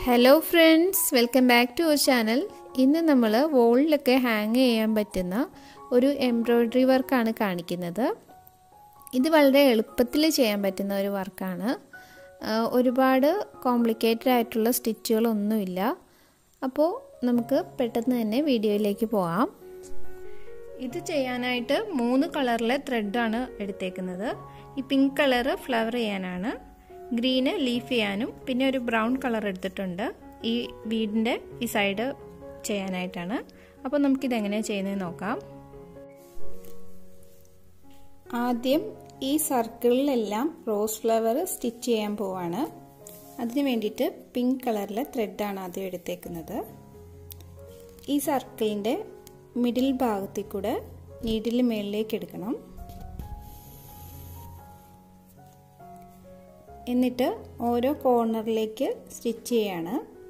hello friends welcome back to our channel ഇന്ന് നമ്മൾ വോളിലൊക്കെ hang ചെയ്യാൻ പറ്റുന്ന ഒരു എംബ്രോയ്ഡറി വർക്കാണ് കാണിക്കുന്നത് ഇത് വളരെ എളുപ്പത്തിൽ ചെയ്യാൻ പറ്റുന്ന ഒരു വർക്കാണ് ഒരുപാട് കോംപ്ലിക്കേറ്റഡ് ആയിട്ടുള്ള സ്റ്റിച്ചുകളൊന്നുമില്ല അപ്പോൾ നമുക്ക് പെട്ടെന്ന് തന്നെ വീഡിയോയിലേക്ക് പോകാം ഇത് ചെയ്യാനായിട്ട് മൂന്ന് കളറിലെ ത്രെഡാണ് എടുത്തേക്കുന്നത് ഈ പിങ്ക് കളറ് ഫ്ലവർ ചെയ്യാനാണ് ഗ്രീന് ലീഫ് ചെയ്യാനും പിന്നെ ഒരു ബ്രൗൺ കളർ എടുത്തിട്ടുണ്ട് ഈ വീടിൻ്റെ ഈ സൈഡ് ചെയ്യാനായിട്ടാണ് അപ്പോൾ നമുക്കിത് എങ്ങനെയാണ് ചെയ്യുന്നത് നോക്കാം ആദ്യം ഈ സർക്കിളിലെല്ലാം റോസ് ഫ്ലവർ സ്റ്റിച്ച് ചെയ്യാൻ പോവാണ് അതിന് വേണ്ടിയിട്ട് പിങ്ക് കളറിലെ ത്രെഡാണ് ആദ്യം എടുത്തേക്കുന്നത് ഈ സർക്കിളിൻ്റെ മിഡിൽ ഭാഗത്തിൽ കൂടെ നീഡിൽ മുകളിലേക്ക് എടുക്കണം എന്നിട്ട് ഓരോ കോർണറിലേക്ക് സ്റ്റിച്ച് ചെയ്യാണ്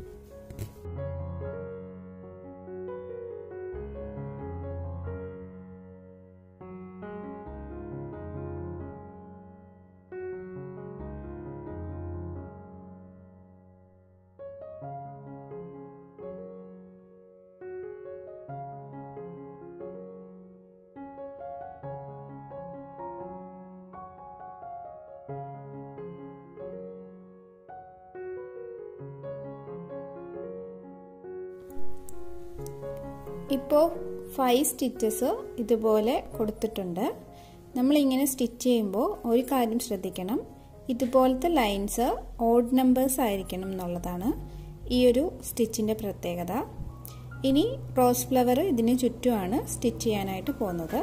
ഇപ്പോൾ ഫൈവ് സ്റ്റിച്ചസ് ഇതുപോലെ കൊടുത്തിട്ടുണ്ട് നമ്മളിങ്ങനെ സ്റ്റിച്ച് ചെയ്യുമ്പോൾ ഒരു കാര്യം ശ്രദ്ധിക്കണം ഇതുപോലത്തെ ലൈൻസ് ഓഡ് നമ്പേഴ്സ് ആയിരിക്കണം എന്നുള്ളതാണ് ഈ ഒരു സ്റ്റിച്ചിൻ്റെ പ്രത്യേകത ഇനി റോസ് ഫ്ലവർ ഇതിന് ചുറ്റുമാണ് സ്റ്റിച്ച് ചെയ്യാനായിട്ട് പോകുന്നത്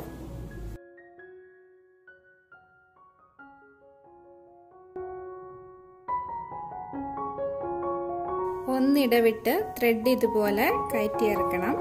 ഒന്നിടവിട്ട് ത്രെഡ് ഇതുപോലെ കയറ്റി ഇറക്കണം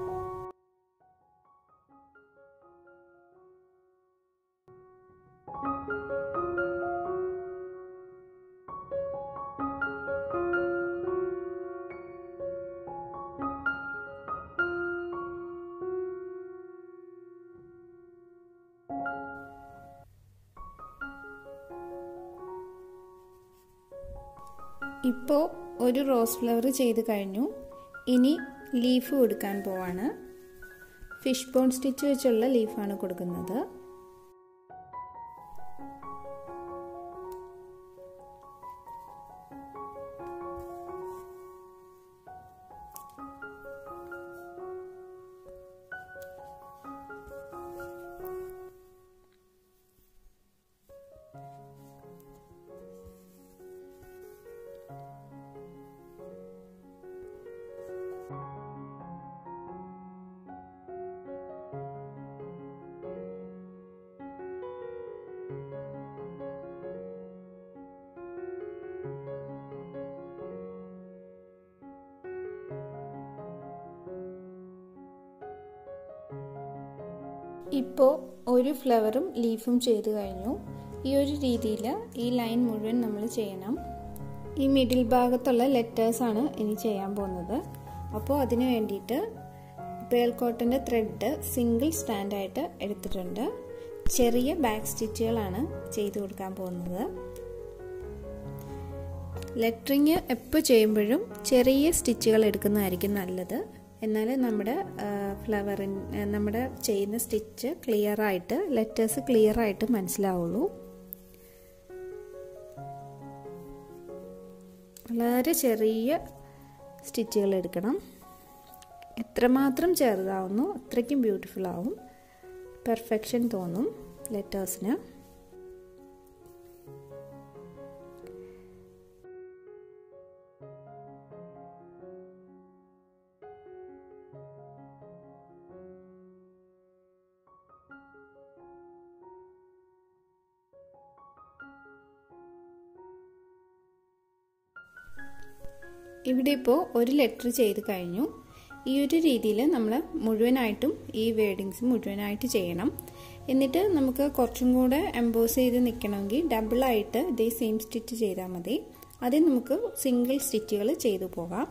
ഇപ്പോൾ ഒരു റോസ് ഫ്ലവർ ചെയ്ത് കഴിഞ്ഞു ഇനി ലീഫ് കൊടുക്കാൻ പോവാണ് ഫിഷ് ബോൺ സ്റ്റിച്ച് വെച്ചുള്ള ലീഫാണ് കൊടുക്കുന്നത് ഇപ്പോൾ ഒരു ഫ്ലവറും ലീഫും ചെയ്തു കഴിഞ്ഞു ഈ ഒരു രീതിയിൽ ഈ ലൈൻ മുഴുവൻ നമ്മൾ ചെയ്യണം ഈ മിഡിൽ ഭാഗത്തുള്ള ലെറ്റേഴ്സാണ് ഇനി ചെയ്യാൻ പോകുന്നത് അപ്പോൾ അതിന് വേണ്ടിയിട്ട് പേൾ കോട്ടൻ്റെ ത്രെഡ് സിംഗിൾ സ്റ്റാൻഡായിട്ട് എടുത്തിട്ടുണ്ട് ചെറിയ ബാക്ക് സ്റ്റിച്ചുകളാണ് ചെയ്തു കൊടുക്കാൻ പോകുന്നത് ലെറ്ററിങ് എപ്പോൾ ചെയ്യുമ്പോഴും ചെറിയ സ്റ്റിച്ചുകൾ എടുക്കുന്നതായിരിക്കും നല്ലത് എന്നാൽ നമ്മുടെ ഫ്ലവറിൻ നമ്മുടെ ചെയ്യുന്ന സ്റ്റിച്ച് ക്ലിയർ ആയിട്ട് ലെറ്റേഴ്സ് ക്ലിയർ ആയിട്ട് മനസ്സിലാവുള്ളൂ വളരെ ചെറിയ സ്റ്റിച്ചുകൾ എടുക്കണം എത്രമാത്രം ചെറുതാവുന്നു അത്രയ്ക്കും ബ്യൂട്ടിഫുൾ ആവും പെർഫെക്ഷൻ തോന്നും ലെറ്റേഴ്സിന് ഇവിടെ ഇപ്പോൾ ഒരു ലെറ്റർ ചെയ്ത് കഴിഞ്ഞു ഈ ഒരു രീതിയിൽ നമ്മൾ മുഴുവനായിട്ടും ഈ വേഡിങ്സ് മുഴുവനായിട്ട് ചെയ്യണം എന്നിട്ട് നമുക്ക് കുറച്ചും കൂടെ എംബോസ് ചെയ്ത് നിൽക്കണമെങ്കിൽ ഡബിളായിട്ട് ഇതേ സെയിം സ്റ്റിച്ച് ചെയ്താൽ മതി അതിൽ നമുക്ക് സിംഗിൾ സ്റ്റിച്ചുകൾ ചെയ്തു പോകാം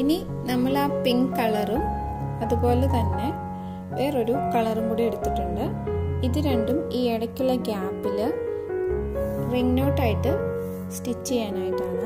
ഇനി നമ്മൾ ആ പിങ്ക് കളറും അതുപോലെ തന്നെ വേറൊരു കളറും കൂടി എടുത്തിട്ടുണ്ട് ഇത് രണ്ടും ഈ ഇടയ്ക്കുള്ള ഗ്യാപ്പിൽ റിംഗ് നോട്ടായിട്ട് സ്റ്റിച്ച് ചെയ്യാനായിട്ടാണ്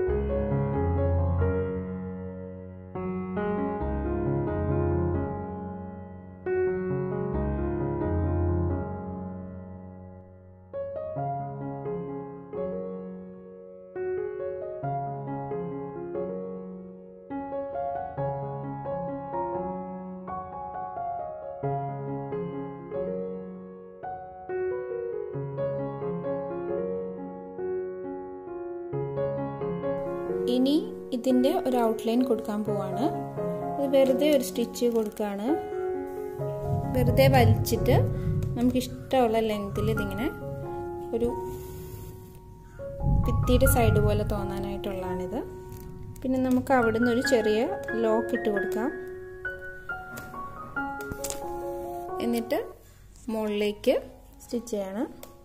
ഇനി ഇതിൻ്റെ ഒരു ഔട്ട്ലൈൻ കൊടുക്കാൻ പോവാണ് ഇത് വെറുതെ ഒരു സ്റ്റിച്ച് കൊടുക്കുകയാണ് വെറുതെ വലിച്ചിട്ട് നമുക്ക് ഇഷ്ടമുള്ള ലെങ്തിൽ ഇതിങ്ങനെ ഒരു ഭിത്തിയുടെ സൈഡ് പോലെ തോന്നാനായിട്ടുള്ളതാണിത് പിന്നെ നമുക്ക് അവിടെ നിന്ന് ഒരു ചെറിയ ലോക്ക് ഇട്ട് കൊടുക്കാം എന്നിട്ട് മുകളിലേക്ക് സ്റ്റിച്ച് ചെയ്യണം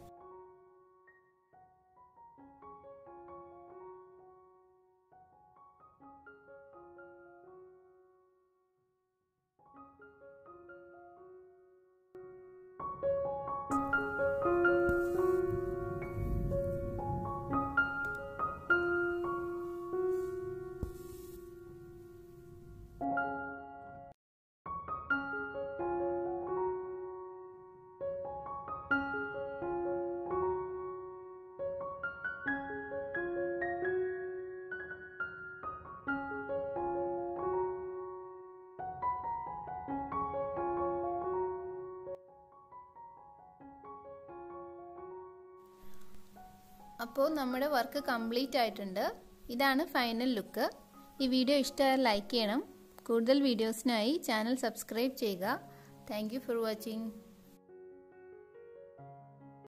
അപ്പോൾ നമ്മുടെ വർക്ക് കംപ്ലീറ്റ് ആയിട്ടുണ്ട് ഇതാണ് ഫൈനൽ ലുക്ക് ഈ വീഡിയോ ഇഷ്ടമായാൽ ലൈക്ക് ചെയ്യണം കൂടുതൽ വീഡിയോസിനായി ചാനൽ സബ്സ്ക്രൈബ് ചെയ്യുക താങ്ക് ഫോർ വാച്ചിങ്